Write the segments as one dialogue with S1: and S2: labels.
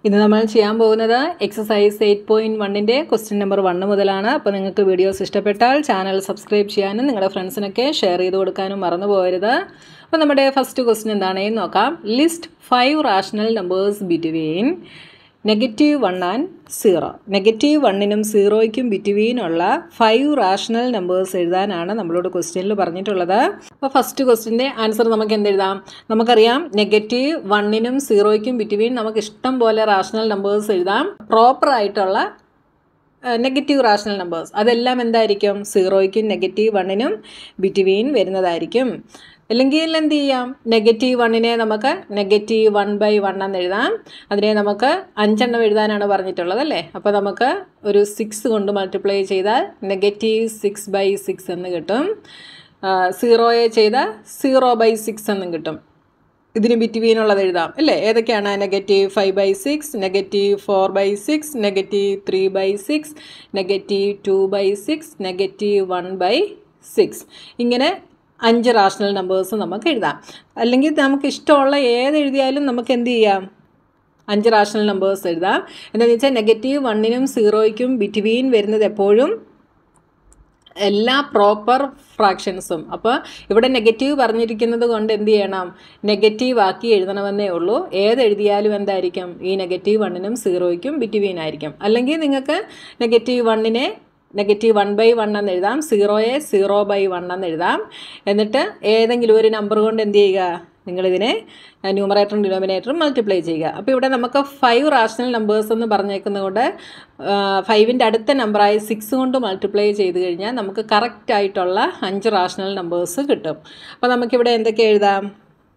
S1: ഇന്ന് നമ്മൾ ചെയ്യാൻ പോകുന്നത് എക്സസൈസ് എയ്റ്റ് പോയിൻറ്റ് വണ്ണിൻ്റെ ക്വസ്റ്റ്യൻ നമ്പർ വണ്ണ് മുതലാണ് അപ്പോൾ നിങ്ങൾക്ക് വീഡിയോസ് ഇഷ്ടപ്പെട്ടാൽ ചാനൽ സബ്സ്ക്രൈബ് ചെയ്യാനും നിങ്ങളുടെ ഫ്രണ്ട്സിനൊക്കെ ഷെയർ ചെയ്ത് കൊടുക്കാനും മറന്നു പോകരുത് അപ്പോൾ നമ്മുടെ ഫസ്റ്റ് ക്വസ്റ്റ്യൻ എന്താണെന്ന് നോക്കാം list five rational numbers between negative one and zero negative വണ്ണിനും സീറോയ്ക്കും ബിറ്റ്വീനുള്ള ഫൈവ് റാഷണൽ നമ്പേഴ്സ് എഴുതാനാണ് നമ്മളോട് ക്വസ്റ്റ്യനിൽ പറഞ്ഞിട്ടുള്ളത് അപ്പോൾ ഫസ്റ്റ് ക്വസ്റ്റ്യൻ്റെ ആൻസർ നമുക്ക് എന്തെഴുതാം നമുക്കറിയാം നെഗറ്റീവ് വണ്ണിനും സീറോയ്ക്കും ബിറ്റ്വീൻ നമുക്ക് ഇഷ്ടം പോലെ റാഷണൽ നമ്പേഴ്സ് എഴുതാം പ്രോപ്പർ ആയിട്ടുള്ള നെഗറ്റീവ് റാഷണൽ നമ്പേഴ്സ് അതെല്ലാം എന്തായിരിക്കും സീറോയ്ക്കും നെഗറ്റീവ് വണ്ണിനും ബിറ്റ്വീൻ വരുന്നതായിരിക്കും അല്ലെങ്കിൽ എന്ത് ചെയ്യാം നെഗറ്റീവ് വണ്ണിനെ നമുക്ക് നെഗറ്റീവ് വൺ ബൈ വൺ എന്ന് എഴുതാം അതിനെ നമുക്ക് അഞ്ചെണ്ണം എഴുതാനാണ് പറഞ്ഞിട്ടുള്ളത് അല്ലേ അപ്പോൾ നമുക്ക് ഒരു സിക്സ് കൊണ്ട് മൾട്ടിപ്ലൈ ചെയ്താൽ നെഗറ്റീവ് സിക്സ് ബൈ സിക്സ് എന്ന് കിട്ടും സീറോയെ ചെയ്താൽ സീറോ ബൈ സിക്സ് എന്നും കിട്ടും ഇതിന് ബിറ്റ്വീൻ ഉള്ളത് എഴുതാം അല്ലേ ഏതൊക്കെയാണ് negative five by six negative four by six negative three by six negative two by six negative one by six ഇങ്ങനെ അഞ്ച് റാഷണൽ നമ്പേഴ്സ് നമുക്ക് എഴുതാം അല്ലെങ്കിൽ നമുക്ക് ഇഷ്ടമുള്ള ഏത് എഴുതിയാലും നമുക്ക് എന്ത് ചെയ്യാം അഞ്ച് റാഷണൽ നമ്പേഴ്സ് എഴുതാം എന്താണെന്ന് വെച്ചാൽ നെഗറ്റീവ് വണ്ണിനും സീറോയ്ക്കും ബിറ്റ്വീൻ വരുന്നത് എപ്പോഴും എല്ലാ പ്രോപ്പർ ഫ്രാക്ഷൻസും അപ്പോൾ ഇവിടെ നെഗറ്റീവ് പറഞ്ഞിരിക്കുന്നത് കൊണ്ട് എന്ത് ചെയ്യണം നെഗറ്റീവ് ആക്കി എഴുതണമെന്നേ ഉള്ളൂ ഏത് എഴുതിയാലും എന്തായിരിക്കും ഈ നെഗറ്റീവ് വണ്ണിനും സീറോയ്ക്കും ബിറ്റ്വീൻ ആയിരിക്കും അല്ലെങ്കിൽ നിങ്ങൾക്ക് നെഗറ്റീവ് വണ്ണിനെ നെഗറ്റീവ് വൺ ബൈ വൺ എന്ന് എഴുതാം സീറോയെ സീറോ ബൈ വൺ എന്ന് എഴുതാം എന്നിട്ട് ഏതെങ്കിലും ഒരു നമ്പർ കൊണ്ട് എന്ത് ചെയ്യുക നിങ്ങളിതിനെ ന്യൂമറേറ്ററും ഡിനോമിനേറ്ററും മൾട്ടിപ്ലൈ ചെയ്യുക അപ്പോൾ ഇവിടെ നമുക്ക് ഫൈവ് റാഷണൽ നമ്പേഴ്സ് എന്ന് പറഞ്ഞേക്കുന്നതുകൊണ്ട് ഫൈവിൻ്റെ അടുത്ത നമ്പറായി സിക്സ് കൊണ്ട് മൾട്ടിപ്ലൈ ചെയ്ത് കഴിഞ്ഞാൽ നമുക്ക് കറക്റ്റ് ആയിട്ടുള്ള അഞ്ച് റാഷണൽ നമ്പേഴ്സ് കിട്ടും അപ്പോൾ നമുക്കിവിടെ എന്തൊക്കെ എഴുതാം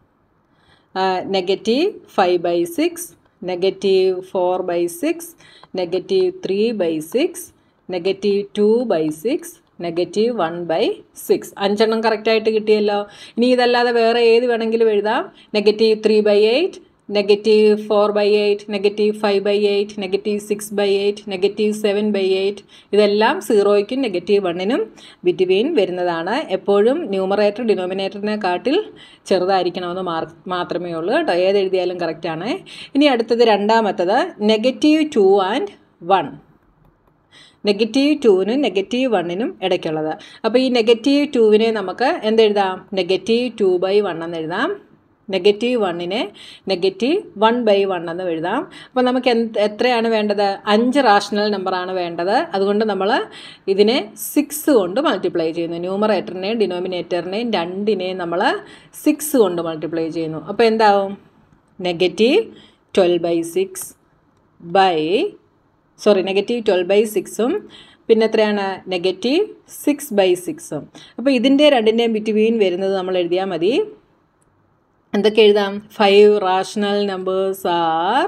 S1: negative five by six negative four by six negative three by six negative two by six negative one by six അഞ്ചെണ്ണം കറക്റ്റായിട്ട് കിട്ടിയല്ലോ ഇനി ഇതല്ലാതെ വേറെ ഏത് വേണമെങ്കിലും എഴുതാം negative three by eight negative four by eight negative five by eight negative six by eight negative seven by eight ഇതെല്ലാം സീറോയ്ക്കും നെഗറ്റീവ് വണ്ണിനും ബിറ്റ്വീൻ വരുന്നതാണ് എപ്പോഴും ന്യൂമറേറ്റർ ഡിനോമിനേറ്ററിനെ കാട്ടിൽ ചെറുതായിരിക്കണമെന്ന് മാർക്ക് മാത്രമേ ഉള്ളൂ കേട്ടോ ഏത് എഴുതിയാലും കറക്റ്റാണ് ഇനി അടുത്തത് രണ്ടാമത്തത് negative two and one negative ടൂവിനും നെഗറ്റീവ് വണ്ണിനും ഇടയ്ക്കുള്ളത് അപ്പോൾ ഈ നെഗറ്റീവ് ടൂവിനെ നമുക്ക് എന്തെഴുതാം നെഗറ്റീവ് ടു ബൈ വൺ എന്ന് എഴുതാം നെഗറ്റീവ് വണ്ണിനെ നെഗറ്റീവ് വൺ ബൈ വൺ എന്ന് എഴുതാം അപ്പോൾ നമുക്ക് എന്ത് എത്രയാണ് വേണ്ടത് അഞ്ച് റാഷണൽ നമ്പറാണ് വേണ്ടത് അതുകൊണ്ട് നമ്മൾ ഇതിനെ സിക്സ് കൊണ്ട് മൾട്ടിപ്ലൈ ചെയ്യുന്നു ന്യൂമറേറ്ററിനെയും ഡിനോമിനേറ്ററിനെയും രണ്ടിനെയും നമ്മൾ സിക്സ് കൊണ്ട് മൾട്ടിപ്ലൈ ചെയ്യുന്നു അപ്പോൾ എന്താവും negative twelve by six by sorry negative twelve by സിക്സും പിന്നെ എത്രയാണ് നെഗറ്റീവ് സിക്സ് ബൈ സിക്സും അപ്പോൾ ഇതിൻ്റെ രണ്ടിൻ്റെയും ബിറ്റ്വീൻ വരുന്നത് നമ്മൾ എഴുതിയാൽ മതി എന്തൊക്കെ എഴുതാം five rational numbers are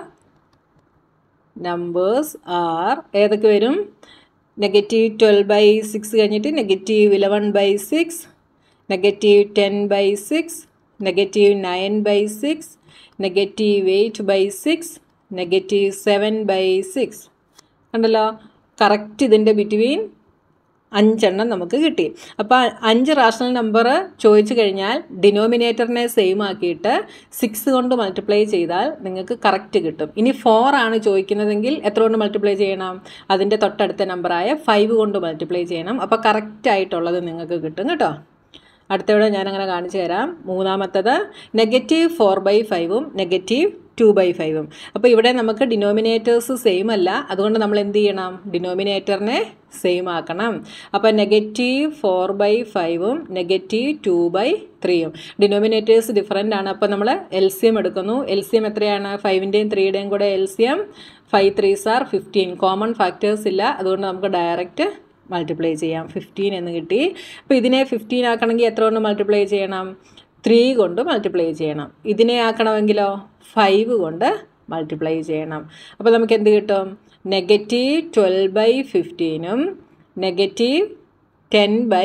S1: numbers are ഏതൊക്കെ വരും നെഗറ്റീവ് ട്വൽവ് ബൈ സിക്സ് കഴിഞ്ഞിട്ട് negative eleven by six negative ten by six negative nine by six negative eight by six negative seven by six കണ്ടല്ലോ കറക്റ്റ് ഇതിൻ്റെ between അഞ്ചെണ്ണം നമുക്ക് കിട്ടി അപ്പോൾ അഞ്ച് റാഷണൽ നമ്പർ ചോദിച്ചു കഴിഞ്ഞാൽ ഡിനോമിനേറ്ററിനെ സെയിം ആക്കിയിട്ട് സിക്സ് കൊണ്ട് മൾട്ടിപ്ലൈ ചെയ്താൽ നിങ്ങൾക്ക് കറക്റ്റ് കിട്ടും ഇനി ഫോർ ആണ് ചോദിക്കുന്നതെങ്കിൽ എത്ര കൊണ്ട് മൾട്ടിപ്ലൈ ചെയ്യണം അതിൻ്റെ തൊട്ടടുത്ത നമ്പറായ ഫൈവ് കൊണ്ട് മൾട്ടിപ്ലൈ ചെയ്യണം അപ്പോൾ കറക്റ്റ് ആയിട്ടുള്ളത് നിങ്ങൾക്ക് കിട്ടും കേട്ടോ അടുത്തവിടെ ഞാനങ്ങനെ കാണിച്ചു തരാം മൂന്നാമത്തത് നെഗറ്റീവ് ഫോർ ബൈ ഫൈവും നെഗറ്റീവ് ടു ബൈ ഫൈവും അപ്പോൾ ഇവിടെ നമുക്ക് ഡിനോമിനേറ്റേഴ്സ് സെയിം അല്ല അതുകൊണ്ട് നമ്മൾ എന്ത് ചെയ്യണം ഡിനോമിനേറ്ററിനെ സെയിം ആക്കണം അപ്പോൾ നെഗറ്റീവ് ഫോർ ബൈ ഫൈവും നെഗറ്റീവ് ടു ബൈ ത്രീയും ഡിനോമിനേറ്റേഴ്സ് ഡിഫറെൻ്റ് ആണ് അപ്പോൾ നമ്മൾ എൽ സി എം എടുക്കുന്നു എൽ സി എം എത്രയാണ് ഫൈവിൻ്റെയും ത്രീയുടെയും കൂടെ L C M five threes are fifteen common factors ഇല്ല അതുകൊണ്ട് നമുക്ക് ഡയറക്റ്റ് മൾട്ടിപ്ലൈ ചെയ്യാം ഫിഫ്റ്റീൻ എന്ന് കിട്ടി അപ്പോൾ ഇതിനെ ഫിഫ്റ്റീൻ ആക്കണമെങ്കിൽ എത്ര കൊണ്ട് മൾട്ടിപ്ലൈ ചെയ്യണം ത്രീ കൊണ്ട് മൾട്ടിപ്ലൈ ചെയ്യണം ഇതിനെ ആക്കണമെങ്കിലോ ഫൈവ് കൊണ്ട് മൾട്ടിപ്ലൈ ചെയ്യണം അപ്പോൾ നമുക്ക് എന്ത് കിട്ടും നെഗറ്റീവ് ട്വൽവ് ബൈ ഫിഫ്റ്റീനും നെഗറ്റീവ് ടെൻ ബൈ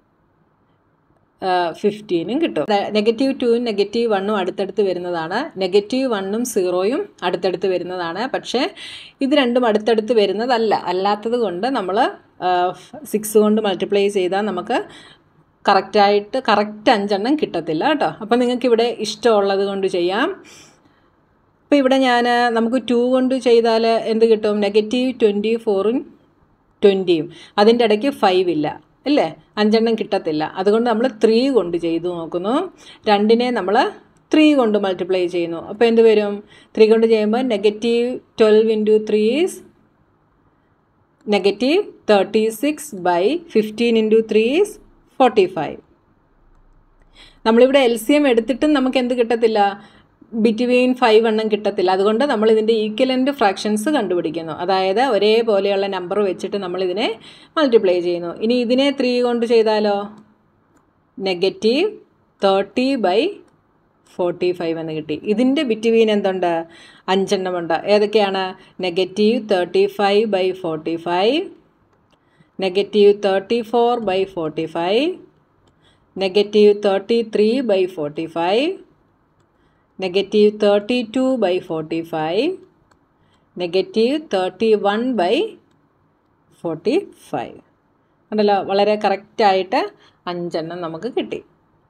S1: ഫിഫ്റ്റീനും കിട്ടും നെഗറ്റീവ് ടൂവും നെഗറ്റീവ് വണ്ണും അടുത്തടുത്ത് വരുന്നതാണ് നെഗറ്റീവ് വണ്ണും സീറോയും അടുത്തടുത്ത് വരുന്നതാണ് പക്ഷേ ഇത് രണ്ടും അടുത്തടുത്ത് വരുന്നതല്ല അല്ലാത്തത് കൊണ്ട് നമ്മൾ സിക്സ് കൊണ്ട് മൾട്ടിപ്ലൈ ചെയ്താൽ നമുക്ക് കറക്റ്റായിട്ട് കറക്റ്റ് അഞ്ചെണ്ണം കിട്ടത്തില്ല കേട്ടോ അപ്പോൾ നിങ്ങൾക്ക് ഇവിടെ ഇഷ്ടമുള്ളത് കൊണ്ട് ചെയ്യാം അപ്പോൾ ഇവിടെ ഞാൻ നമുക്ക് ടു കൊണ്ട് ചെയ്താൽ എന്ത് കിട്ടും നെഗറ്റീവ് ട്വൻറ്റി ഫോറും ട്വൻറ്റിയും അതിൻ്റെ ഇടയ്ക്ക് ഫൈവ് ഇല്ല അല്ലേ അഞ്ചെണ്ണം കിട്ടത്തില്ല അതുകൊണ്ട് നമ്മൾ ത്രീ കൊണ്ട് ചെയ്തു നോക്കുന്നു രണ്ടിനെ നമ്മൾ ത്രീ കൊണ്ട് മൾട്ടിപ്ലൈ ചെയ്യുന്നു അപ്പോൾ എന്ത് വരും ത്രീ കൊണ്ട് ചെയ്യുമ്പോൾ negative twelve into three is negative thirty six by fifteen into three is forty five നമ്മളിവിടെ എൽ സി എം എടുത്തിട്ടും നമുക്ക് എന്ത് കിട്ടത്തില്ല ബിറ്റ്വീൻ ഫൈവ് എണ്ണം കിട്ടത്തില്ല അതുകൊണ്ട് നമ്മൾ ഇതിൻ്റെ ഈക്വലൻ്റ് ഫ്രാക്ഷൻസ് കണ്ടുപിടിക്കുന്നു അതായത് ഒരേപോലെയുള്ള നമ്പർ വെച്ചിട്ട് നമ്മളിതിനെ മൾട്ടിപ്ലൈ ചെയ്യുന്നു ഇനി ഇതിനെ ത്രീ കൊണ്ട് ചെയ്താലോ negative thirty by forty five എന്ന് കിട്ടി ഇതിൻ്റെ ബിറ്റ്വീൻ എന്തുണ്ട് അഞ്ചെണ്ണമുണ്ട് ഏതൊക്കെയാണ് negative thirty five by forty five negative thirty four by forty five negative thirty three by forty five negative thirty two by forty five negative thirty one by forty five ഉണ്ടല്ലോ വളരെ കറക്റ്റായിട്ട് അഞ്ചെണ്ണം നമുക്ക് കിട്ടി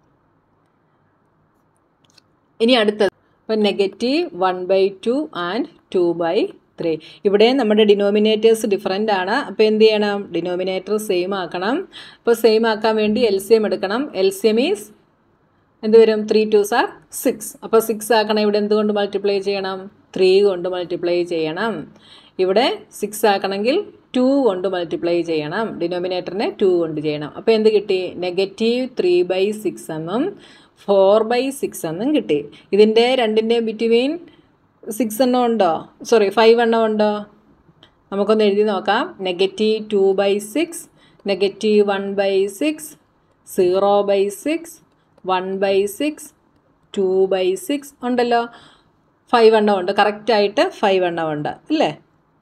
S1: ഇനി അടുത്തത് ഇപ്പം negative one by two and two by three ഇവിടെ നമ്മുടെ ഡിനോമിനേറ്റേഴ്സ് ഡിഫറെൻ്റ് ആണ് അപ്പോൾ എന്ത് ചെയ്യണം ഡിനോമിനേറ്റർ സെയിം ആക്കണം അപ്പോൾ സെയിം ആക്കാൻ വേണ്ടി എൽ സി എം എടുക്കണം എൽ സി എം ഈസ് എന്ത് വരും ത്രീ ടു സാർ സിക്സ് അപ്പോൾ സിക്സ് ആക്കണം ഇവിടെ എന്തുകൊണ്ട് മൾട്ടിപ്ലൈ ചെയ്യണം ത്രീ കൊണ്ട് മൾട്ടിപ്ലൈ ചെയ്യണം ഇവിടെ സിക്സ് ആക്കണമെങ്കിൽ ടു കൊണ്ട് മൾട്ടിപ്ലൈ ചെയ്യണം ഡിനോമിനേറ്ററിനെ ടു കൊണ്ട് ചെയ്യണം അപ്പോൾ എന്ത് കിട്ടി നെഗറ്റീവ് ത്രീ ബൈ സിക്സ് എന്നും ഫോർ ബൈ സിക്സ് എന്നും കിട്ടി ഇതിൻ്റെ രണ്ടിൻ്റെ ബിറ്റ്വീൻ സിക്സ് എണ്ണം ഉണ്ടോ സോറി ഫൈവ് എണ്ണം ഉണ്ടോ നമുക്കൊന്ന് എഴുതി നോക്കാം negative two by six negative one by six zero by six one by six two by six ഉണ്ടല്ലോ ഫൈവ് എണ്ണം ഉണ്ട് കറക്റ്റായിട്ട് ഫൈവ് എണ്ണം ഉണ്ട് അല്ലേ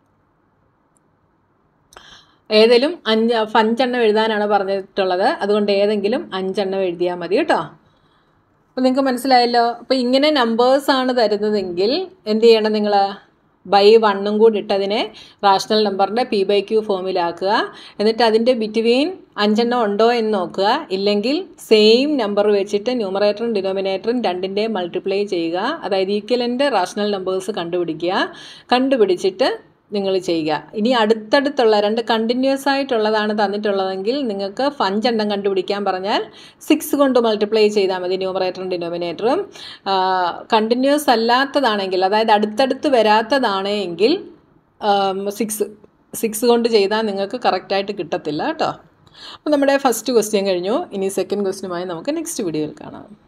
S1: ഏതെങ്കിലും അഞ്ച് അഞ്ചെണ്ണം എഴുതാനാണ് പറഞ്ഞിട്ടുള്ളത് അതുകൊണ്ട് ഏതെങ്കിലും അഞ്ചെണ്ണം എഴുതിയാൽ മതി കേട്ടോ അപ്പോൾ നിങ്ങൾക്ക് മനസ്സിലായല്ലോ അപ്പോൾ ഇങ്ങനെ നമ്പേഴ്സാണ് തരുന്നതെങ്കിൽ എന്ത് ചെയ്യണം നിങ്ങൾ ബൈ വണ്ണും കൂടി ഇട്ടതിനെ റാഷണൽ നമ്പറിൻ്റെ പി ബൈ ക്യൂ ഫോമിലാക്കുക എന്നിട്ട് അതിൻ്റെ ബിറ്റ്വീൻ അഞ്ചെണ്ണം ഉണ്ടോ എന്ന് നോക്കുക ഇല്ലെങ്കിൽ സെയിം നമ്പർ വെച്ചിട്ട് ന്യൂമറേറ്ററും ഡിനോമിനേറ്ററും രണ്ടിൻ്റെ മൾട്ടിപ്ലൈ ചെയ്യുക അതായത് ഈക്വലൻ്റ് റാഷണൽ നമ്പേഴ്സ് കണ്ടുപിടിക്കുക കണ്ടുപിടിച്ചിട്ട് നിങ്ങൾ ചെയ്യുക ഇനി അടുത്തടുത്തുള്ള രണ്ട് കണ്ടിന്യൂസ് ആയിട്ടുള്ളതാണ് തന്നിട്ടുള്ളതെങ്കിൽ നിങ്ങൾക്ക് അഞ്ചെണ്ണം കണ്ടുപിടിക്കാൻ പറഞ്ഞാൽ സിക്സ് കൊണ്ട് മൾട്ടിപ്ലൈ ചെയ്താൽ മതി ന്യൂമറേറ്ററും ഡിനോമിനേറ്ററും കണ്ടിന്യൂസ് അല്ലാത്തതാണെങ്കിൽ അതായത് അടുത്തടുത്ത് വരാത്തതാണ് എങ്കിൽ സിക്സ് സിക്സ് കൊണ്ട് ചെയ്താൽ നിങ്ങൾക്ക് കറക്റ്റായിട്ട് കിട്ടത്തില്ല കേട്ടോ അപ്പോൾ നമ്മുടെ ഫസ്റ്റ് ക്വസ്റ്റ്യൻ കഴിഞ്ഞു ഇനി സെക്കൻഡ് ക്വസ്റ്റ്യനുമായി നമുക്ക് നെക്സ്റ്റ് വീഡിയോയിൽ കാണാം